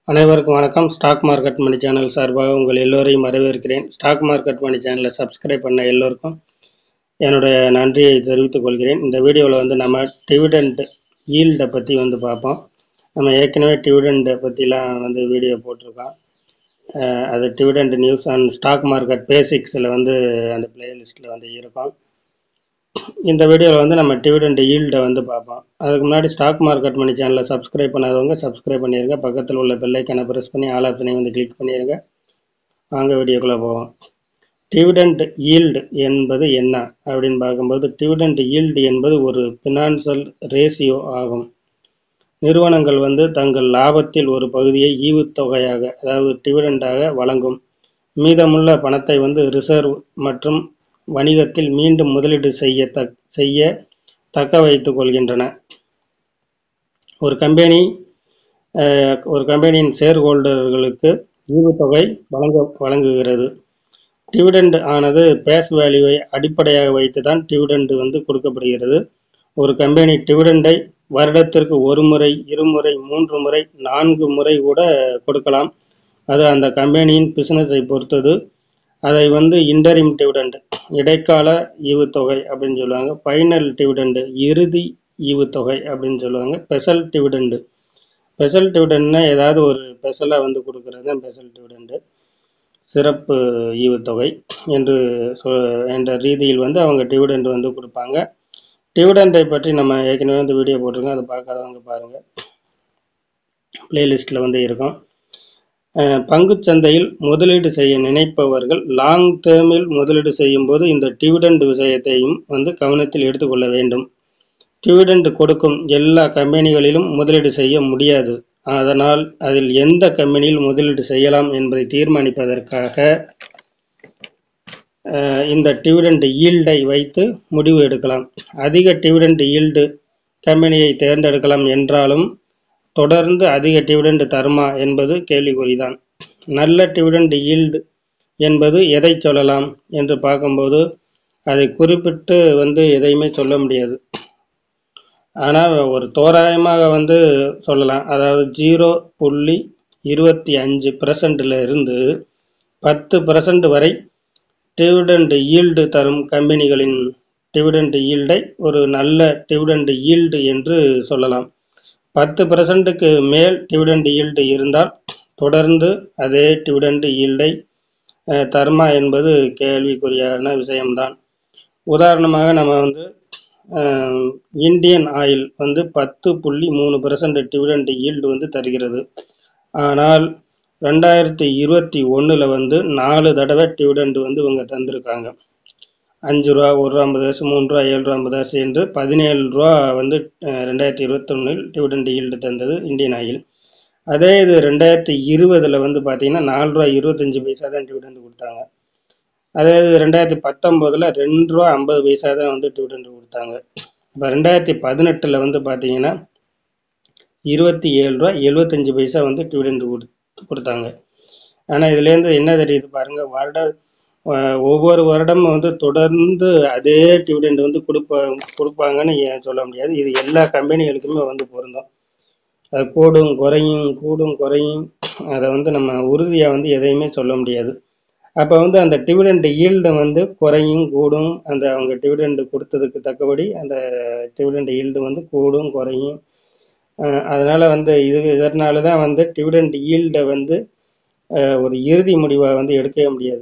அனைவருக்கும் வணக்கம் stock market மணி channel சார்பாக உங்கள் எல்லோரையும் வரவேற்கிறேன் ஸ்டாக் மார்க்கெட் மணி சேனலை சப்ஸ்கிரைப் பண்ண எல்லோருக்கும் என்னுடைய நன்றியை தெரிவித்துக் கொள்கிறேன் இந்த வீடியோவில் வந்து நம்ம டிவிடெண்ட் ஈல்டை பற்றி வந்து பார்ப்போம் நம்ம ஏற்கனவே டிவிடெண்டை பற்றிலாம் வந்து வீடியோ போட்டிருக்கோம் அஹ் அது dividend news and stock market பேசிக்ஸில் வந்து அந்த பிளேலிஸ்ட்டில் வந்து இருக்கும் இந்த வீடியோவில் வந்து நம்ம டிவிடெண்ட் ஈல்டை வந்து பார்ப்போம் அதுக்கு முன்னாடி ஸ்டாக் மார்க்கெட் மணி சேனலை சப்ஸ்கிரைப் பண்ணாதவங்க சப்ஸ்கிரைப் பண்ணிடுங்க பக்கத்தில் உள்ள பெல்லைக்கான ப்ரெஸ் பண்ணி ஆல் ஆப்ஷனை வந்து கிளிக் பண்ணிடுங்க வாங்க வீடியோக்குள்ளே போவோம் டிவிடெண்ட் ஈல்டு என்பது என்ன அப்படின்னு பார்க்கும்போது டிவிடெண்ட் ஈல்டு என்பது ஒரு ஃபினான்சியல் ரேஷியோ ஆகும் நிறுவனங்கள் வந்து தங்கள் லாபத்தில் ஒரு பகுதியை ஈவுத்தொகையாக அதாவது டிவிடெண்டாக வழங்கும் மீதமுள்ள பணத்தை வந்து ரிசர்வ் மற்றும் வணிகத்தில் மீண்டும் முதலீடு செய்ய தக் செய்ய தக்க வைத்துக் கொள்கின்றன ஒரு கம்பெனி அஹ், ஒரு கம்பெனியின் ஷேர் ஹோல்டர்களுக்கு ஈவுத்தொகை வழங்க வழங்குகிறது டிவிடெண்ட் ஆனது பேஸ் வேல்யூவை அடிப்படையாக வைத்து தான் டிவிடெண்ட் வந்து கொடுக்கப்படுகிறது ஒரு கம்பெனி டிவிடெண்டை வருடத்திற்கு ஒரு முறை இருமுறை மூன்று முறை நான்கு முறை கூட கொடுக்கலாம் அது அந்த கம்பெனியின் பிசினஸை பொறுத்தது அதை வந்து இன்டரிம் டிவிடெண்ட் இடைக்கால ஈவுத்தொகை அப்படின்னு சொல்லுவாங்க ஃபைனல் டிவிடெண்ட் இறுதி ஈவுத்தொகை அப்படின்னு சொல்லுவாங்க ஸ்பெஷல் டிவிடெண்ட் ஸ்பெஷல் டிவிடெண்ட்னா ஏதாவது ஒரு ஸ்பெஷலாக வந்து கொடுக்கறது தான் ஸ்பெஷல் டிவிடெண்ட் சிறப்பு ஈவுத்தொகை என்று சொ என்ற ரீதியில் வந்து அவங்க டிவிடெண்ட் வந்து கொடுப்பாங்க டிவிடெண்டை பற்றி நம்ம ஏற்கனவே வந்து வீடியோ போட்டிருக்கோம் அதை பார்க்காதவங்க பாருங்கள் பிளேலிஸ்ட்டில் வந்து இருக்கும் அஹ் பங்குச் சந்தையில் முதலீடு செய்ய நினைப்பவர்கள் லாங் டேர்மில் முதலீடு செய்யும் போது இந்த டிவிடெண்ட் விஷயத்தையும் வந்து கவனத்தில் எடுத்துக்கொள்ள வேண்டும் டிவிடெண்ட் கொடுக்கும் எல்லா கம்பெனிகளிலும் முதலீடு செய்ய முடியாது அதனால் அதில் எந்த கம்பெனியில் முதலீடு செய்யலாம் என்பதை தீர்மானிப்பதற்காக அஹ், இந்த டிவிடெண்ட் ஈல்டை வைத்து முடிவு எடுக்கலாம் அதிக டிவிடெண்ட் ஈல்டு கம்பெனியை தேர்ந்தெடுக்கலாம் என்றாலும் தொடர்ந்து அதிக டிவிடெண்ட் தருமா என்பது கேள்விக்குறிதான் நல்ல டிவிடெண்ட் ஈல்டு என்பது எதை சொல்லலாம் என்று பார்க்கும்போது அதை குறிப்பிட்டு வந்து எதையுமே சொல்ல முடியாது ஆனால் ஒரு தோராயமாக வந்து சொல்லலாம் அதாவது ஜீரோ புள்ளி இருபத்தி அஞ்சு பர்சன்ட்ல இருந்து பத்து பர்சன்ட் வரை டிவிடெண்ட் ஈல்டு தரும் கம்பெனிகளின் டிவிடெண்ட் ஈல்டை ஒரு நல்ல டிவிடெண்ட் ஈல்டு என்று சொல்லலாம் பத்து பர்சன்ட்டுக்கு மேல் டிவிடெண்ட் ஈல்டு இருந்தால் தொடர்ந்து அதே டிவிடெண்ட் ஈல்டை அஹ், தருமா என்பது கேள்விக்குறியான விஷயம்தான் உதாரணமாக நம்ம வந்து அஹ், இந்தியன் ஆயில் வந்து பத்து புள்ளி மூணு பர்சன்ட் டிவிடெண்ட் ஈல்டு வந்து தருகிறது ஆனால் ரெண்டாயிரத்தி இருபத்தி ஒன்றில் வந்து நாலு தடவை டிவிடெண்ட் வந்து இவங்க தந்திருக்காங்க அஞ்சு ரூபா ஒரு ரூபா ஐம்பது காசு மூணு ரூபா ஏழு ரூபா ஐம்பது காசு என்று பதினேழு ரூபா வந்து அஹ், ரெண்டாயிரத்தி இருபத்தொன்னில் டிவிடெண்ட் ஈல்டு தந்தது இந்தியன் ஆயில் அதே இது ரெண்டாயிரத்தி இருபதில் வந்து பார்த்தீங்கன்னா நாலு ரூபா இருபத்தஞ்சி பைசா தான் டிவிடெண்ட் கொடுத்தாங்க அதே இது ரெண்டாயிரத்தி பத்தொம்போதில் ரெண்டு ரூபா ஐம்பது பைசா தான் வந்து டிவிடெண்ட் கொடுத்தாங்க இப்போ ரெண்டாயிரத்தி பதினெட்டில் வந்து பார்த்தீங்கன்னா இருபத்தி ஏழு ரூபா எழுபத்தஞ்சி பைசா வந்து டிவிடெண்ட் கொடு கொடுத்தாங்க ஆனால் இதுலேருந்து என்ன தெரியுது பாருங்க வருட அஹ் ஒவ்வொரு வருடமும் வந்து தொடர்ந்து அதே டிவிடெண்ட் வந்து கொடுப்பா கொடுப்பாங்கன்னு ஏன் சொல்ல முடியாது இது எல்லா கம்பெனிகளுக்குமே வந்து பொருந்தும் அது கூடும் குறையும் கூடும் குறையும் அதை வந்து நம்ம உறுதியாக வந்து எதையுமே சொல்ல முடியாது அப்போ வந்து அந்த டிவிடெண்ட் ஈல்டு வந்து குறையும் கூடும் அந்த அவங்க டிவிடெண்ட் கொடுத்ததுக்கு தக்கபடி அந்த டிவிடெண்ட் ஈல்டு வந்து கூடும் குறையும் அஹ் அதனால வந்து இது இதனால தான் வந்து டிவிடெண்ட் ஈல்டை வந்து அஹ் ஒரு இறுதி முடிவை வந்து எடுக்கவே முடியாது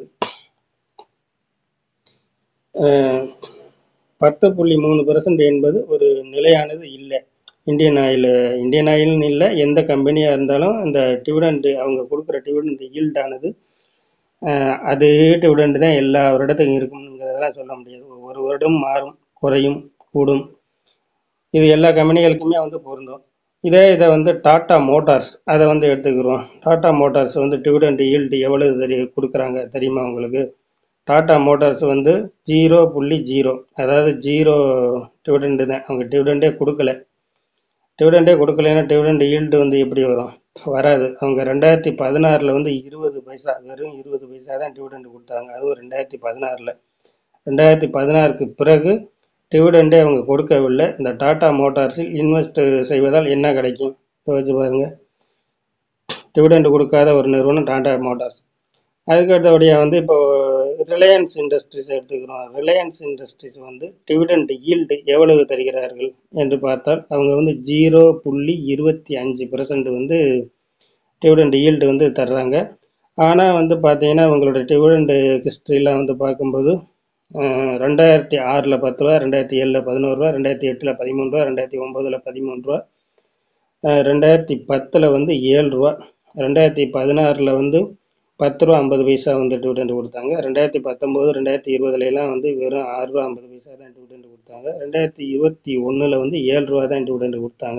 அஹ் பத்து புள்ளி மூணு பெர்சன்ட் என்பது ஒரு நிலையானது இல்லை இந்தியன் ஆயில் இந்தியன் ஆயில்னு இல்லை எந்த கம்பெனியாக இருந்தாலும் இந்த டிவிடெண்ட் அவங்க கொடுக்குற டிவிடெண்ட் ஈல்டானது அதே டிவிடெண்ட் தான் எல்லா வருடத்துக்கும் இருக்குங்கிறதெல்லாம் சொல்ல முடியாது ஒவ்வொரு வருடம் மாறும் குறையும் கூடும் இது எல்லா கம்பெனிகளுக்குமே வந்து பொருந்தும் இதே இதை வந்து டாடா மோட்டார்ஸ் அதை வந்து எடுத்துக்கிறோம் டாடா மோட்டார்ஸ் வந்து டிவிடெண்ட் ஈல்டு எவ்வளவு தெரிய கொடுக்குறாங்க தெரியுமா உங்களுக்கு டாடா மோட்டார்ஸ் வந்து ஜீரோ புள்ளி ஜீரோ அதாவது ஜீரோ டிவிடெண்ட் தான் அவங்க டிவிடெண்டே கொடுக்கல டிவிடெண்டே கொடுக்கலைன்னா டிவிடெண்ட் ஈல்டு வந்து எப்படி வரும் வராது அவங்க ரெண்டாயிரத்தி பதினாறில் வந்து இருபது பைசா வெறும் இருபது பைசா தான் டிவிடெண்ட் கொடுத்தாங்க அதுவும் ரெண்டாயிரத்தி பதினாறில் ரெண்டாயிரத்தி பதினாறுக்கு பிறகு டிவிடெண்டே அவங்க கொடுக்கவில்லை இந்த டாடா மோட்டார்ஸில் இன்வெஸ்ட் செய்வதால் என்ன கிடைக்கும் யோசிச்சு பாருங்க டிவிடெண்ட் கொடுக்காத ஒரு நிறுவனம் டாடா மோட்டார்ஸ் அதுக்கு அடுத்தபடியாக வந்து இப்போ ரிலையன்ஸ் இண்டஸ்ட்ரீஸ் எடுத்துக்கிறோம் ரிலையன்ஸ் இண்டஸ்ட்ரீஸ் வந்து டிவிடெண்ட் ஈல்டு எவ்வளவு தருகிறார்கள் என்று பார்த்தால் அவங்க வந்து ஜீரோ புள்ளி இருபத்தி அஞ்சு பெர்சன்ட் வந்து டிவிடெண்ட் ஈல்டு வந்து தர்றாங்க ஆனால் வந்து பார்த்தீங்கன்னா உங்களோட டிவிடெண்ட் ஹிஸ்ட்ரிலாம் வந்து பார்க்கும்போது அஹ், ரெண்டாயிரத்தி ஆறில் பத்து ரூபா ரெண்டாயிரத்தி ஏழில் பதினோரு ரூபா ரெண்டாயிரத்தி எட்டில் பதிமூணு ரூபா ரெண்டாயிரத்தி ஒம்போதில் பதிமூணு ரூபா அஹ், ரெண்டாயிரத்தி பத்தில் வந்து ஏழு ரூபா ரெண்டாயிரத்தி பதினாறில் வந்து பத்து ரூபா ஐம்பது பைசா வந்து டிவிடெண்ட் கொடுத்தாங்க ரெண்டாயிரத்தி பத்தொம்போது ரெண்டாயிரத்தி இருபதுல எல்லாம் வந்து வெறும் ஆறு ரூபா ஐம்பது பைசா தான் டிவிடெண்ட் கொடுத்தாங்க ரெண்டாயிரத்தி இருபத்தி ஒன்றில் வந்து ஏழு ரூபா தான் டிவிடெண்ட் கொடுத்தாங்க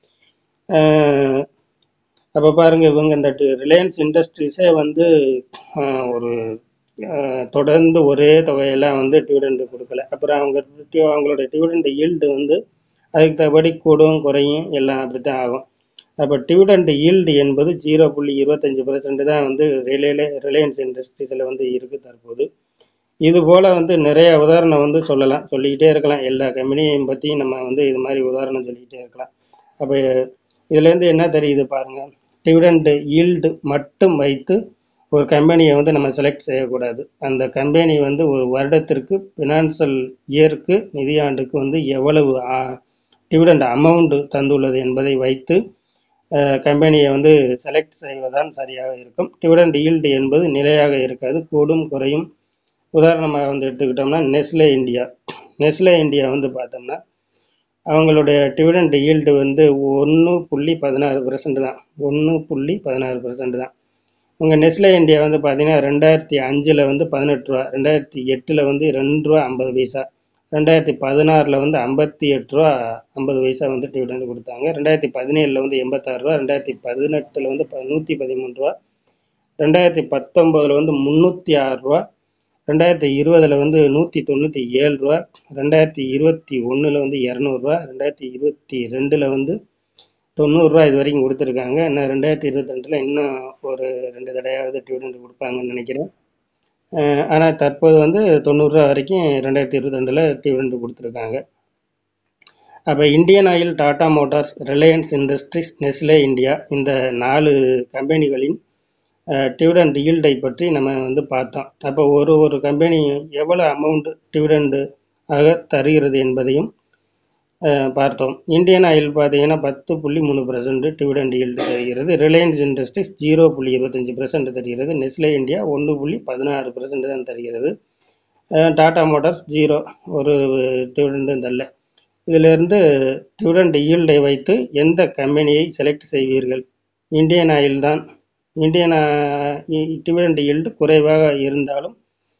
அஹ், அப்போ பாருங்க இவங்க இந்த ரிலையன்ஸ் இண்டஸ்ட்ரீஸே வந்து ஆஹ், ஒரு ஆஹ், தொடர்ந்து ஒரே தொகையெல்லாம் வந்து டிவிடெண்ட் கொடுக்கல அப்புறம் அவங்க டி- அவங்களோட டிவிடெண்ட் ஈல்டு வந்து அதுக்கு தகுபடி கூடும் குறையும் எல்லாம் அப்படி தான் ஆகும் அப்போ டிவிடெண்ட் ஈல்டு என்பது ஜீரோ புள்ளி இருபத்தஞ்சி பர்சன்ட் தான் வந்து ரிலே ரிலையன்ஸ் இண்டஸ்ட்ரீஸில் வந்து இருக்குது தற்போது இது போல் வந்து நிறைய உதாரணம் வந்து சொல்லலாம் சொல்லிக்கிட்டே இருக்கலாம் எல்லா கம்பெனியும் பற்றியும் நம்ம வந்து இது மாதிரி உதாரணம் சொல்லிக்கிட்டே இருக்கலாம் அப்போ இதுலேருந்து என்ன தெரியுது பாருங்கள் டிவிடெண்ட் ஈல்டு மட்டும் வைத்து ஒரு கம்பெனியை வந்து நம்ம செலக்ட் செய்யக்கூடாது அந்த கம்பெனி வந்து ஒரு வருடத்திற்கு ஃபினான்சியல் இயருக்கு நிதியாண்டுக்கு வந்து எவ்வளவு டிவிடெண்ட் அமௌண்ட் தந்துள்ளது என்பதை வைத்து கம்பெனியை வந்து செலக்ட் செய்வதுதான் சரியாக இருக்கும் டிவிடெண்ட் ஈல்டு என்பது நிலையாக இருக்காது கூடும் குறையும் உதாரணமாக வந்து எடுத்துக்கிட்டோம்னா நெஸ்லே இந்தியா நெஸ்லே இந்தியா வந்து பார்த்தோம்னா அவங்களுடைய டிவிடெண்ட் ஈல்டு வந்து ஒன்று புள்ளி பதினாறு பெர்சன்ட் தான் ஒன்று புள்ளி பதினாறு பெர்சன்ட் தான் உங்கள் நெஸ்லே இந்தியா வந்து பார்த்தீங்கன்னா ரெண்டாயிரத்தி அஞ்சில் வந்து பதினெட்டு ரூபா ரெண்டாயிரத்தி எட்டில் வந்து ரெண்டு ரூபா ஐம்பது பைசா ரெண்டாயிரத்தி பதினாறில் வந்து ஐம்பத்தி எட்டு ரூபா ஐம்பது பைசா வந்து டிவிடெண்ட் கொடுத்தாங்க ரெண்டாயிரத்தி பதினேழில் வந்து எண்பத்தாறு ரூபா ரெண்டாயிரத்தி பதினெட்டில் வந்து ப நூற்றி பதிமூணு ரூபா ரெண்டாயிரத்தி பத்தொம்போதில் வந்து முந்நூற்றி ஆறு ரூபா ரெண்டாயிரத்தி இருபதில் வந்து நூற்றி தொண்ணூற்றி ஏழு ரூபா ரெண்டாயிரத்தி இருபத்தி ஒன்றில் வந்து இரநூறுவா ரெண்டாயிரத்தி இருபத்தி ரெண்டில் வந்து தொண்ணூறுரூவா இது வரைக்கும் கொடுத்துருக்காங்க இன்னும் ரெண்டாயிரத்தி இருபத்தி ரெண்டில் இன்னும் ஒரு ரெண்டு தடையாவது டிவிடெண்ட் கொடுப்பாங்கன்னு நினைக்கிறேன் ஆனால் தற்போது வந்து தொண்ணூறுரூவா வரைக்கும் ரெண்டாயிரத்தி இருபத்தி ரெண்டில் டிவிடெண்ட் கொடுத்துருக்காங்க அப்போ Indian Oil Tata Motors Reliance Industries Nestle India இந்த நாலு கம்பெனிகளின் டிவிடெண்ட் ஈல்டை பற்றி நம்ம வந்து பார்த்தோம் அப்போ ஒரு ஒரு கம்பெனி எவ்வளோ அமௌண்ட் டிவிடெண்டு ஆக தருகிறது என்பதையும் அஹ், பார்த்தோம் இந்தியன் ஆயில் பார்த்தீங்கன்னா பத்து புள்ளி மூணு பர்சன்ட் டிவிடெண்ட் ஈல்டு தருகிறது ரிலையன்ஸ் இண்டஸ்ட்ரீஸ் ஜீரோ புள்ளி இருபத்தஞ்சி பர்சன்ட் தருகிறது நெஸ்லே இந்தியா ஒன்று புள்ளி பதினாறு பர்சன்ட் தான் தருகிறது அஹ், டாடா மோட்டார்ஸ் ஜீரோ ஒரு டிவிடெண்டும் தரல இதிலிருந்து டிவிடெண்ட் ஈல்டை வைத்து எந்த கம்பெனியை செலக்ட் செய்வீர்கள் இந்தியன் ஆயில் தான் இந்தியன் டிவிடெண்ட் ஈல்டு குறைவாக இருந்தாலும்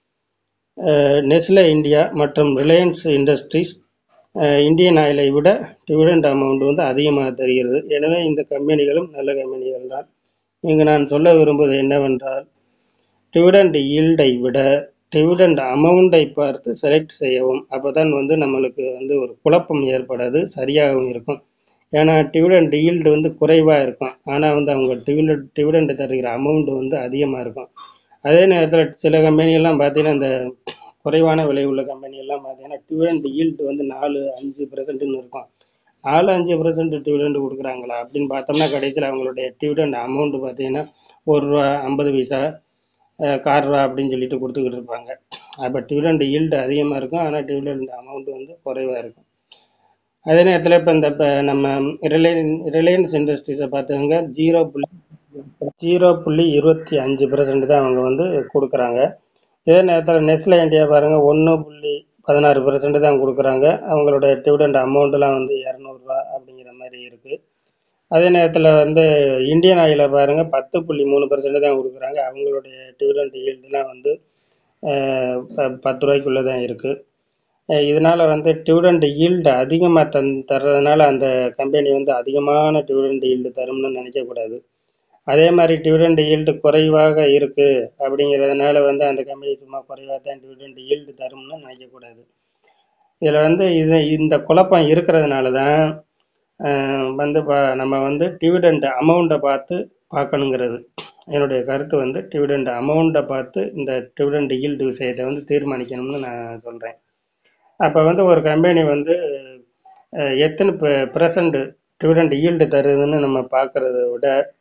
அஹ், நெஸ்லே இந்தியா மற்றும் ரிலையன்ஸ் இண்டஸ்ட்ரீஸ் அஹ், இந்தியன் ஆயிலை விட டிவிடெண்ட் அமௌண்ட் வந்து அதிகமாக தருகிறது எனவே இந்த கம்பெனிகளும் நல்ல கம்பெனிகள் தான் இங்கு நான் சொல்ல விரும்புவது என்னவென்றால் டிவிடெண்ட் ஈல்டை விட டிவிடெண்ட் அமௌண்ட்டை பார்த்து செலக்ட் செய்யவும் அப்போ தான் வந்து நம்மளுக்கு வந்து ஒரு குழப்பம் ஏற்படாது சரியாகவும் இருக்கும் ஏன்னா டிவிடெண்ட் ஈல்டு வந்து குறைவாக இருக்கும் ஆனால் வந்து அவங்க டிவிடெண்ட் டிவிடெண்ட் தருகிற அமௌண்ட் வந்து அதிகமாக இருக்கும் அதே நேரத்தில் சில கம்பெனியெல்லாம் பார்த்தீங்கன்னா இந்த குறைவான விலை உள்ள கம்பெனி எல்லாம் பார்த்தீங்கன்னா டிவிடெண்ட் ஈல்டு வந்து நாலு அஞ்சு பர்சன்ட்னு இருக்கும் நாலு அஞ்சு பர்சன்ட் டிவிடெண்ட் கொடுக்குறாங்களா அப்படின்னு பார்த்தோம்னா கடைசியில் அவங்களுடைய டிவிடெண்ட் அமௌண்ட் பார்த்தீங்கன்னா ஒரு ரூபா ஐம்பது பைசா அஹ், கால் ரூபா அப்படின்னு சொல்லிட்டு கொடுத்துக்கிட்டு இருப்பாங்க அப்போ டிவிடெண்ட் ஈல்டு அதிகமாக இருக்கும் ஆனால் டிவிடெண்ட் அமௌண்ட் வந்து குறைவாக இருக்கும் அதே நேரத்தில் இப்போ இந்த இப்போ நம்ம ரிலையன் ரிலையன்ஸ் இண்டஸ்ட்ரீஸை பார்த்துங்க ஜீரோ புள்ளி ஜீரோ புள்ளி இருபத்தி அஞ்சு பர்சன்ட் தான் அவங்க வந்து கொடுக்குறாங்க இதே நேரத்தில் நெஸ்லே இந்தியா பாருங்கள் ஒன்று புள்ளி பதினாறு பர்சன்ட் தான் கொடுக்குறாங்க அவங்களோட டிவிடெண்ட் அமௌண்ட்லாம் வந்து இரநூறுவா அப்படிங்கிற மாதிரி இருக்குது அதே நேரத்தில் வந்து இந்தியன் ஆயிலை பாருங்கள் பத்து புள்ளி மூணு பர்சன்ட் தான் கொடுக்குறாங்க அவங்களுடைய டிவிடெண்ட் ஈல்டுலாம் வந்து அஹ், ப- பத்து ரூபாய்க்குள்ளே தான் இருக்குது இதனால் வந்து டிவிடெண்ட் ஈல்டு அதிகமாக தன் தர்றதுனால அந்த கம்பெனி வந்து அதிகமான டிவிடெண்ட் ஈல்டு தரும்னு நினைக்கக்கூடாது அதே மாதிரி டிவிடெண்ட் ஈல்டு குறைவாக இருக்குது அப்படிங்கிறதுனால வந்து அந்த கம்பெனி சும்மா குறைவாக தான் டிவிடெண்ட் ஈல்டு தரும்னு நினைக்கக்கூடாது இதில் வந்து இது இந்த குழப்பம் இருக்கிறதுனால தான் அஹ், வந்து ப- நம்ம வந்து டிவிடெண்ட் அமௌண்ட்டை பார்த்து பார்க்கணுங்கிறது என்னுடைய கருத்து வந்து டிவிடெண்ட் அமௌண்ட்டை பார்த்து இந்த டிவிடெண்ட் ஈல்டு விஷயத்தை வந்து தீர்மானிக்கணும்னு நான் சொல்கிறேன் அப்போ வந்து ஒரு கம்பெனி வந்து அஹ், எத்தனை ப்ரெசண்ட் டிவிடெண்ட் ஈல்டு தருதுன்னு நம்ம பார்க்குறத விட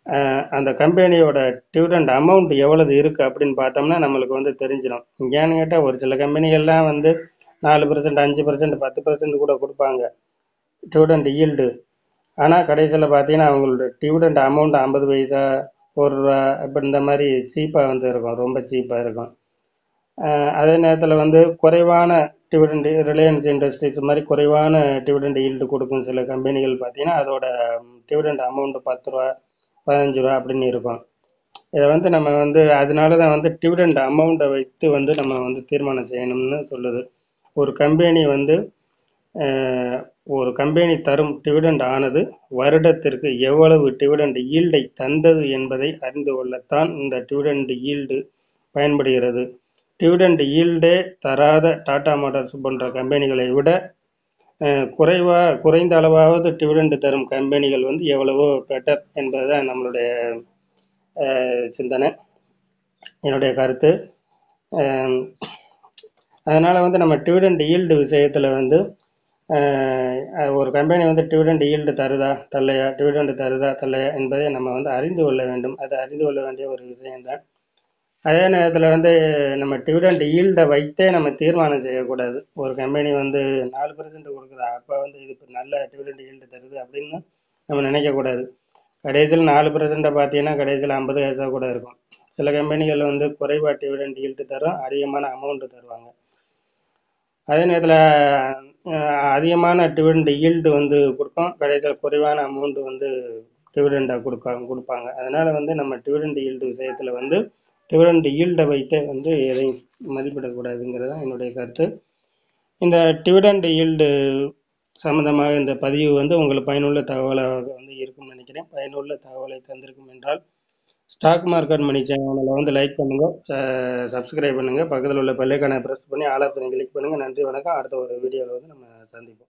அஹ் அந்த கம்பெனியோட டிவிடெண்ட் அமௌண்ட் எவ்வளவு இருக்குது அப்படின்னு பார்த்தோம்னா நம்மளுக்கு வந்து தெரிஞ்சிடும் ஏன்னு கேட்டால் ஒரு சில கம்பெனிகள்லாம் வந்து நாலு பர்சன்ட் அஞ்சு பர்சன்ட் பத்து பர்சன்ட் கூட கொடுப்பாங்க டிவிடெண்ட் ஈல்டு ஆனால் கடைசியில் பார்த்தீங்கன்னா அவங்களோட டிவிடெண்ட் அமௌண்ட் ஐம்பது பைசா ஒரு ரூபா அப்படி இந்த மாதிரி சீப்பாக வந்து இருக்கும் ரொம்ப சீப்பாக இருக்கும் அஹ் அதே நேரத்தில் வந்து குறைவான டிவிடெண்ட் ரிலையன்ஸ் இண்டஸ்ட்ரீஸ் மாதிரி குறைவான டிவிடெண்ட் ஈல்டு கொடுக்கும் சில கம்பெனிகள் பார்த்தீங்கன்னா அதோட டிவிடெண்ட் அமௌண்ட் பத்து ரூபா பதினஞ்சு ரூபா அப்படின்னு இருக்கும் இதை வந்து நம்ம வந்து அதனால தான் வந்து டிவிடெண்ட் அமௌண்ட்டை வைத்து வந்து நம்ம வந்து தீர்மானம் செய்யணும்னு சொல்லுது ஒரு கம்பெனி வந்து அஹ், ஒரு கம்பெனி தரும் டிவிடெண்ட் ஆனது வருடத்திற்கு எவ்வளவு டிவிடெண்ட் ஈல்டை தந்தது என்பதை அறிந்து கொள்ளத்தான் இந்த டிவிடெண்ட் ஈல்டு பயன்படுகிறது டிவிடெண்ட் ஈல்டே தராத டாடா மோட்டார்ஸ் போன்ற கம்பெனிகளை விட அஹ், குறைவா குறைந்த அளவாவது டிவிடெண்ட் தரும் கம்பெனிகள் வந்து எவ்வளவோ பெட்டர் என்பதுதான் நம்மளுடைய அஹ், சிந்தனை என்னுடைய கருத்து அஹ், அதனால வந்து நம்ம டிவிடெண்ட் ஈல்டு விஷயத்துல வந்து அஹ், ஒரு கம்பெனி வந்து டிவிடெண்ட் ஈல்டு தருதா தல்லையா டிவிடெண்ட் தருதா தல்லையா என்பதை நம்ம வந்து அறிந்து கொள்ள வேண்டும் அது அறிந்து கொள்ள வேண்டிய ஒரு விஷயம்தான் அதே நேரத்தில் வந்து நம்ம டிவிடெண்ட் ஈல்டை வைத்தே நம்ம தீர்மானம் செய்யக்கூடாது ஒரு கம்பெனி வந்து நாலு பர்சன்ட் கொடுக்குதா அப்போ வந்து இது இப்போ நல்ல டிவிடெண்ட் ஈல்டு தருது அப்படின்னு நம்ம நினைக்கக்கூடாது கடைசியில் நாலு பர்சன்ட்டை பார்த்தீங்கன்னா கடைசியில் ஐம்பது காசாக கூட இருக்கும் சில கம்பெனிகள் வந்து குறைவாக டிவிடெண்ட் ஈல்டு தரும் அதிகமான அமௌண்ட்டு தருவாங்க அதே நேரத்தில் அதிகமான டிவிடெண்ட் ஈல்டு வந்து கொடுப்போம் கடைசியில் குறைவான அமௌண்ட் வந்து டிவிடெண்டாக கொடுப்பாங்க கொடுப்பாங்க அதனால் வந்து நம்ம டிவிடெண்ட் ஈல்டு விஷயத்தில் வந்து டிவிடெண்ட் ஈல்டை வைத்தே வந்து எதையும் மதிப்பிடக்கூடாதுங்கிறது தான் என்னுடைய கருத்து இந்த டிவிடெண்ட் ஈல்டு சம்மந்தமாக இந்த பதிவு வந்து உங்களுக்கு பயனுள்ள தகவலாக வந்து இருக்கும்னு நினைக்கிறேன் பயனுள்ள தகவலை தந்திருக்கும் என்றால் ஸ்டாக் மார்க்கெட் மணி சேனலை வந்து லைக் பண்ணுங்கள் சப்ஸ்கிரைப் பண்ணுங்கள் பக்கத்தில் உள்ள பெல்லைக்கான ப்ரெஸ் பண்ணி ஆல் ஆப்ஷனை கிளிக் பண்ணுங்கள் நன்றி வணக்கம் அடுத்த ஒரு வீடியோவில் வந்து நம்ம சந்திப்போம்